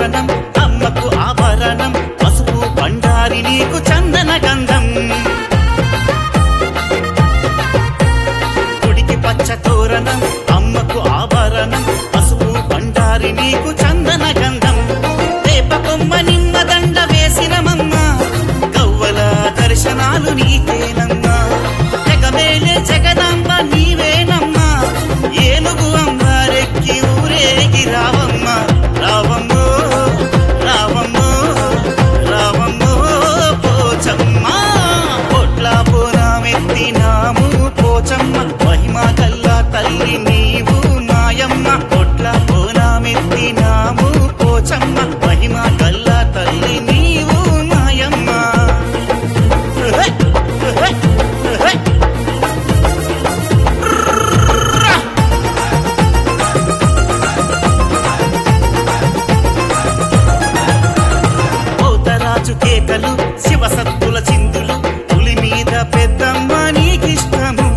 తోరణం అమ్మకు ఆభరణం పసుపు బండారి నీకు చందన గంధం గుడికి పచ్చ తోరణం అమ్మకు ఆభరణం పసుపు బండారి నీకు చందన గంధం వేప కొమ్మ నిమ్మ దండ వేసినమమ్మ గవ్వల దర్శనాలు నీకేనమ్మా జగమేలే జగదాంబ నీవేనమ్మా ఏనుగు అంబారెక్కి ఊరేగి రావమ్మ రావమ్మో రావమ్మో రావమ్మో పోచమ్మ పొట్ల పురామెత్తినాము పోచమ్మ మహిమ కల్లా తల్లి నీవు మాయమ్మ పొట్ల పురామెత్తినాము పోచమ్మ మహిమ కల్లా తల్లి నీవు మాయమ్మ హే! హే! హే! పోతరాజు కేకలు శివసత్తుల చిందులు పులి మీద పెద్దమ్మ నీకిష్టము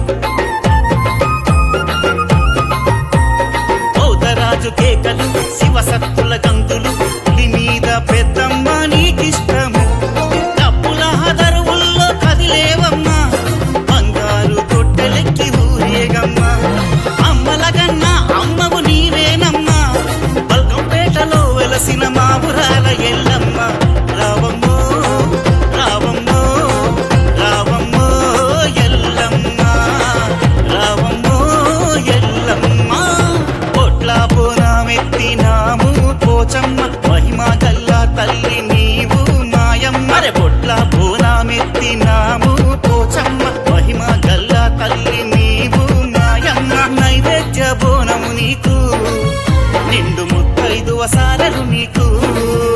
పోతరాజు కేకలు శివసత్తుల గంతులు పులి మీద పెద్దమ్మ నీకిష్టము డప్పుల దరువుల్లో కదిలేవమ్మా బంగారు తొట్టెలెక్కి ఊరేగమ్మా అమ్మల కన్నా అమ్మవు నీవేనమ్మా బల్కంపేటలో వెలసిన మావురాల ఎల్లమ్మ రావమ్మో రావమ్మో రావమ్మో ఎల్లమ్మ రావమ్మో ఎల్లమ్మ పొట్ల పురామెత్తినాము పోచమ్మ మహిమ కల్లా తల్లి నీవు మాయమ్మ అరే పొట్ల పురామెత్తినాము పోచమ్మ మహిమ కల్లా తల్లి నీవు మాయమ్మ నైవేద్య బోనము నీకు నిండు ముత్తైదువ సారలు నీకు